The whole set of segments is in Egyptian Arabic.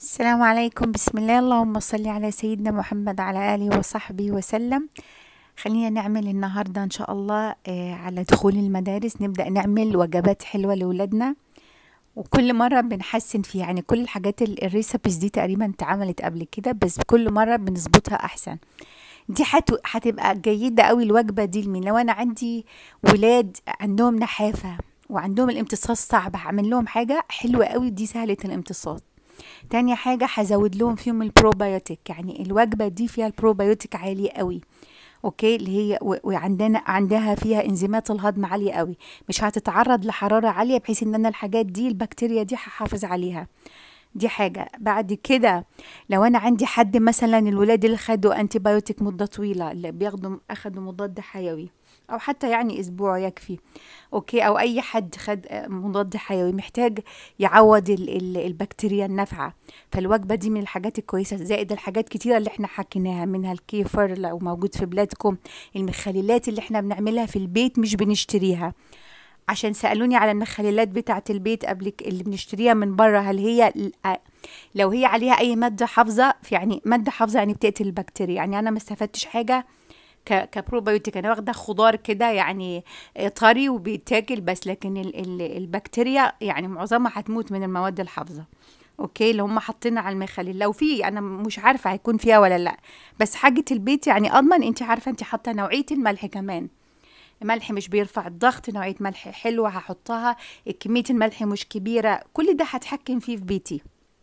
السلام عليكم بسم الله اللهم صل على سيدنا محمد على آله وصحبه وسلم خلينا نعمل النهاردة إن شاء الله آه، على دخول المدارس نبدأ نعمل وجبات حلوة لأولادنا وكل مرة بنحسن فيها يعني كل الحاجات ال- الريسبيز دي تقريبا اتعملت قبل كده بس كل مرة بنظبطها أحسن دي حت- هتبقى جيدة قوي الوجبة دي لمين لو أنا عندي ولاد عندهم نحافة وعندهم الامتصاص صعب هعمل لهم حاجة حلوة قوي دي سهلة الامتصاص تاني حاجة هزود لهم فيهم البروبيوتيك يعني الوجبة دي فيها البروبيوتيك عالي قوي اوكي اللي هي و- وعندنا عندها فيها انزيمات الهضم عالية قوي مش هتتعرض لحرارة عالية بحيث ان انا الحاجات دي البكتيريا دي هحافظ عليها دي حاجة بعد كده لو انا عندي حد مثلا الولاد اللي خدوا انتي بايوتيك مدة طويلة اللي بياخدوا اخدوا مضاد حيوي او حتى يعني اسبوع يكفي اوكي او اي حد خد آه، مضاد حيوي محتاج يعوض ال- ال- البكتيريا النافعة فالوجبة دي من الحاجات الكويسة زائد الحاجات كتيرة اللي احنا حكيناها منها الكيفر لو موجود في بلادكم المخللات اللي احنا بنعملها في البيت مش بنشتريها عشان سألوني على المخللات بتاعة البيت قبل ك- اللي بنشتريها من بره هل هي ل- آه، لو هي عليها أي مادة حافظة في- يعني مادة حافظة يعني بتقتل البكتيريا يعني أنا ما استفدتش حاجة ك- كبروبيوتيك انا واخده خضار كده يعني آه، طري وبيتاكل بس لكن ال ال البكتيريا يعني معظمها هتموت من المواد الحافظه اوكي اللي هم حاطينها على المخلل لو في انا مش عارفه هيكون فيها ولا لا بس حاجه البيت يعني اضمن انت عارفه انت حاطه نوعيه الملح كمان ملح مش بيرفع الضغط نوعيه ملح حلوه هحطها كميه الملح مش كبيره كل ده هتحكم فيه في بيتي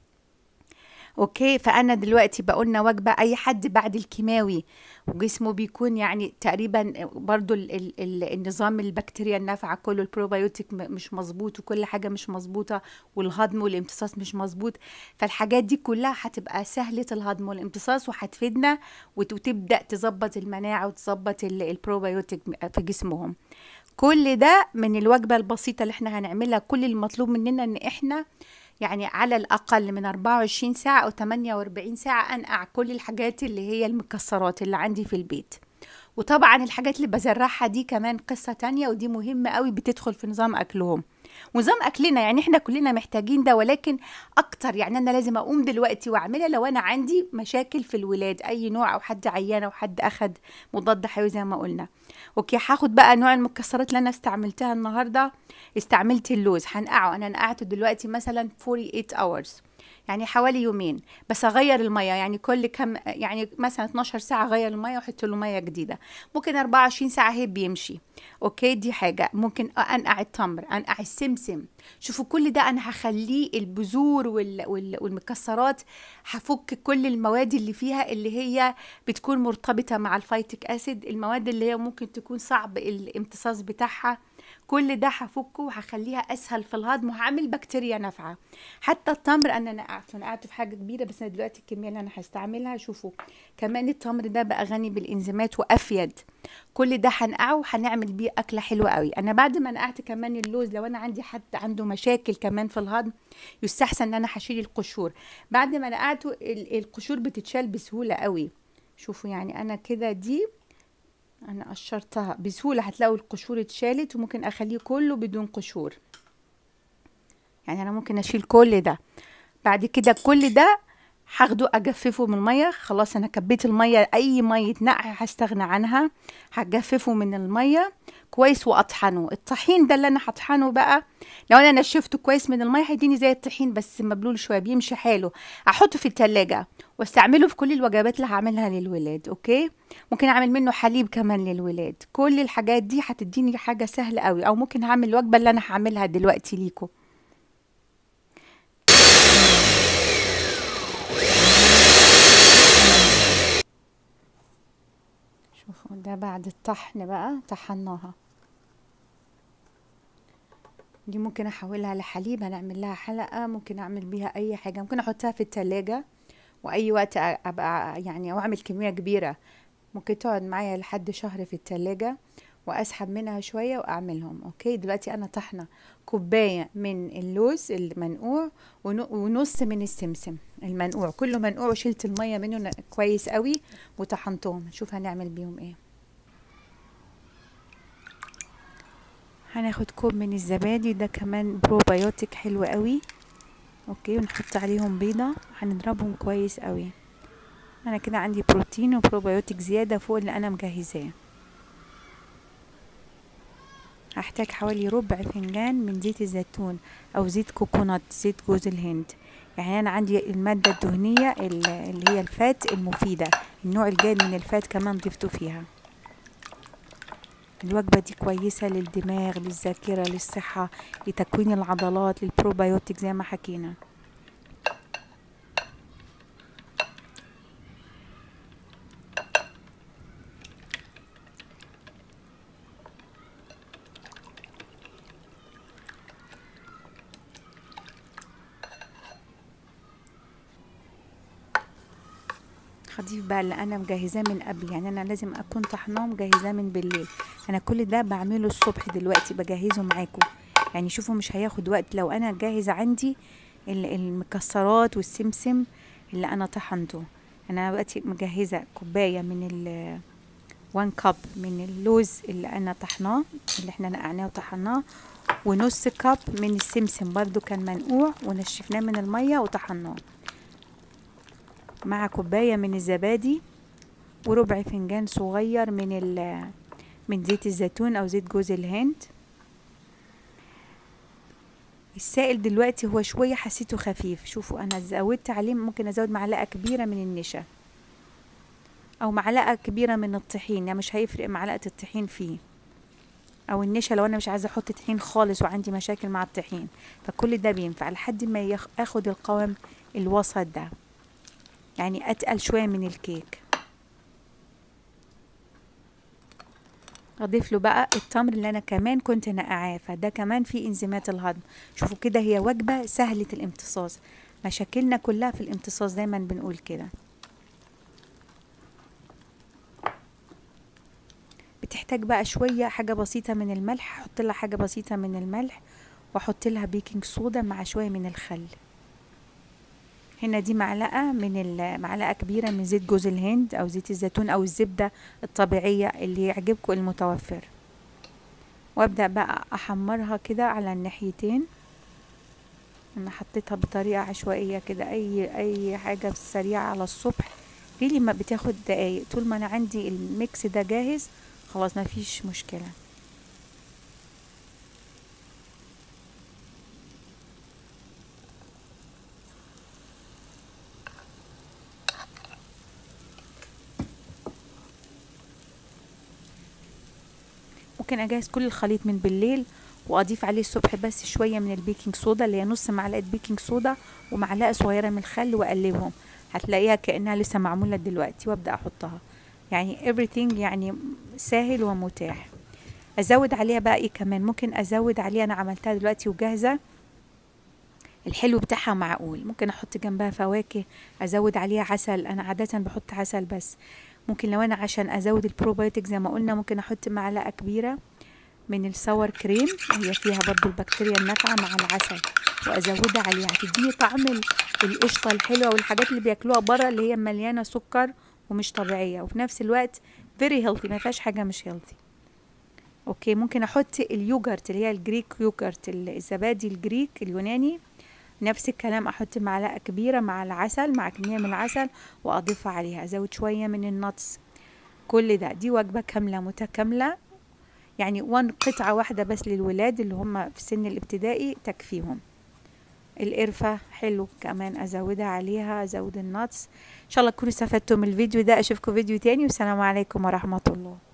اوكي فانا دلوقتي بقولنا وجبه اي حد بعد الكيماوي وجسمه بيكون يعني تقريبا برضو ال ال ال النظام البكتيريا النافعه كله البروبيوتيك م- مش مظبوط وكل حاجه مش مظبوطه والهضم والامتصاص مش مظبوط فالحاجات دي كلها هتبقى سهله الهضم والامتصاص وهتفيدنا وت- وتبدا تظبط المناعه وتظبط ال- البروبيوتيك في جسمهم كل ده من الوجبه البسيطه اللي احنا هنعملها كل المطلوب مننا ان احنا يعني على الأقل من 24 ساعة أو 48 ساعة أنقع كل الحاجات اللي هي المكسرات اللي عندي في البيت وطبعا الحاجات اللي بزرعها دي كمان قصة تانية ودي مهمة قوي بتدخل في نظام أكلهم ونظام أكلنا يعني احنا كلنا محتاجين ده ولكن أكتر يعني أنا لازم أقوم دلوقتي وأعملها لو أنا عندي مشاكل في الولاد أي نوع أو حد عيان أو حد أخد مضاد حيوي زي ما قلنا اوكي هاخد بقى نوع المكسرات اللي انا استعملتها النهارده استعملت اللوز هنقعه انا نقعته دلوقتي مثلا 48 hours يعني حوالي يومين بس اغير الميه يعني كل كم يعني مثلا 12 ساعه اغير الميه واحط له ميه جديده ممكن 24 ساعه هي بيمشي اوكي دي حاجه ممكن انقع التمر انقع السمسم شوفوا كل ده انا هخليه البذور وال... وال... والمكسرات هفك كل المواد اللي فيها اللي هي بتكون مرتبطه مع الفايتيك اسيد المواد اللي هي ممكن تكون صعب الامتصاص بتاعها كل ده هفكه وهخليها اسهل في الهضم وهعمل بكتيريا نافعه حتى التمر انا نقعته نقعته في حاجه كبيره بس انا دلوقتي الكميه اللي انا هستعملها شوفوا كمان التمر ده بقى غني بالانزيمات وافيد كل ده هنقعه وهنعمل بيه اكله حلوه قوي انا بعد ما نقعت كمان اللوز لو انا عندي حد عنده مشاكل كمان في الهضم يستحسن ان انا هشيل القشور بعد ما نقعته ال- القشور بتتشال بسهوله قوي شوفوا يعني انا كده دي انا قشرتها بسهوله هتلاقوا القشور اتشالت وممكن اخليه كله بدون قشور يعني انا ممكن اشيل كل ده بعد كده كل ده هاخده اجففه من الميه خلاص انا كبيت الميه اي ميه نقع هستغنى عنها هجففه من الميه كويس واطحنه الطحين ده اللي انا هطحنه بقى لو انا نشفته كويس من الميه هيديني زي الطحين بس مبلول شويه بيمشي حاله احطه في التلاجة واستعمله في كل الوجبات اللي هعملها للولاد اوكي ممكن اعمل منه حليب كمان للولاد كل الحاجات دي هتديني حاجه سهله قوي او ممكن هعمل الوجبه اللي انا هعملها دلوقتي ليكم شوفوا ده بعد الطحن بقى طحناها دي ممكن احولها لحليب هنعمل لها حلقة ممكن اعمل بيها اي حاجة ممكن احطها في التلاجة واي وقت أ- ابقى يعني او اعمل كمية كبيرة ممكن تقعد معايا لحد شهر في التلاجة واسحب منها شوية واعملهم اوكي دلوقتي انا طحنة كوباية من اللوز المنقوع ون- ونص من السمسم المنقوع كله منقوع وشلت المية منه ن- كويس قوي وطحنتهم نشوف هنعمل بيهم ايه هناخد كوب من الزبادي ده كمان بروبيوتيك حلو قوي اوكي ونحط عليهم بيضة هنضربهم كويس قوي انا كده عندي بروتين وبروبيوتيك زيادة فوق اللي انا مجهزاه هحتاج حوالي ربع فنجان من زيت الزيتون او زيت كوكونات زيت جوز الهند يعني انا عندي المادة الدهنية اللي هي الفات المفيدة النوع الجيد من الفات كمان ضفته فيها الوجبة دي كويسة للدماغ للذاكرة للصحة لتكوين العضلات للبروبيوتيك زي ما حكينا هضيف بقى اللي انا مجهزاه من قبل يعني انا لازم اكون طحناه مجهزاه من بالليل انا كل ده بعمله الصبح دلوقتي بجهزه معاكم يعني شوفوا مش هياخد وقت لو انا جاهزه عندي المكسرات والسمسم اللي انا طحنته انا دلوقتي مجهزه كوبايه من ال 1 كاب من اللوز اللي انا طحناه اللي احنا نقعناه وطحناه ونص كاب من السمسم برضو كان منقوع ونشفناه من الميه وطحناه مع كوباية من الزبادي وربع فنجان صغير من من زيت الزيتون او زيت جوز الهند السائل دلوقتي هو شوية حسيته خفيف شوفوا انا زودت عليه ممكن ازود معلقة كبيرة من النشا او معلقة كبيرة من الطحين يعني مش هيفرق معلقة الطحين فيه او النشا لو انا مش عايزة احط طحين خالص وعندي مشاكل مع الطحين فكل ده بينفع لحد ما ياخد القوام الوسط ده يعني اتقل شويه من الكيك اضيف له بقى التمر اللي انا كمان كنت نقعاه فده كمان فيه انزيمات الهضم شوفوا كده هي وجبه سهله الامتصاص مشاكلنا كلها في الامتصاص دايما بنقول كده بتحتاج بقى شويه حاجه بسيطه من الملح احط لها حاجه بسيطه من الملح واحط لها بيكنج صودا مع شويه من الخل هنا دي معلقة من معلقة كبيرة من زيت جوز الهند أو زيت الزيتون أو الزبدة الطبيعية اللي يعجبكم المتوفر وابدأ بقى أحمرها كده على الناحيتين أنا حطيتها بطريقة عشوائية كده أي أي حاجة سريعة على الصبح ريلي ما بتاخد دقايق طول ما أنا عندي الميكس ده جاهز خلاص ما فيش مشكلة ممكن اجهز كل الخليط من بالليل واضيف عليه الصبح بس شويه من البيكنج صودا اللي هي نص معلقه بيكنج صودا ومعلقه صغيره من الخل واقلبهم هتلاقيها كانها لسه معموله دلوقتي وابدا احطها يعني everything يعني سهل ومتاح ازود عليها بقى ايه كمان ممكن ازود عليها انا عملتها دلوقتي وجاهزه الحلو بتاعها معقول ممكن احط جنبها فواكه ازود عليها عسل انا عاده بحط عسل بس ممكن لو انا عشان ازود البروبايوتيك زي ما قلنا ممكن احط معلقه كبيره من السور كريم هي فيها برضو البكتيريا النافعه مع العسل وازودها عليها هتديني طعم القشطه الحلوه والحاجات اللي بياكلوها بره اللي هي مليانه سكر ومش طبيعيه وفي نفس الوقت فيري هيلثي ما فيهاش حاجه مش هيلثي اوكي ممكن احط اليوجرت اللي هي الجريك يوجرت الزبادي الجريك اليوناني نفس الكلام احط معلقه كبيره مع العسل مع كميه من العسل واضيفها عليها ازود شويه من النتس كل ده دي وجبه كامله متكامله يعني وان قطعه واحده بس للولاد اللي هم في سن الابتدائي تكفيهم القرفة حلو كمان ازودها عليها ازود النتس ان شاء الله تكونوا استفدتوا من الفيديو ده اشوفكم فيديو تاني والسلام عليكم ورحمة الله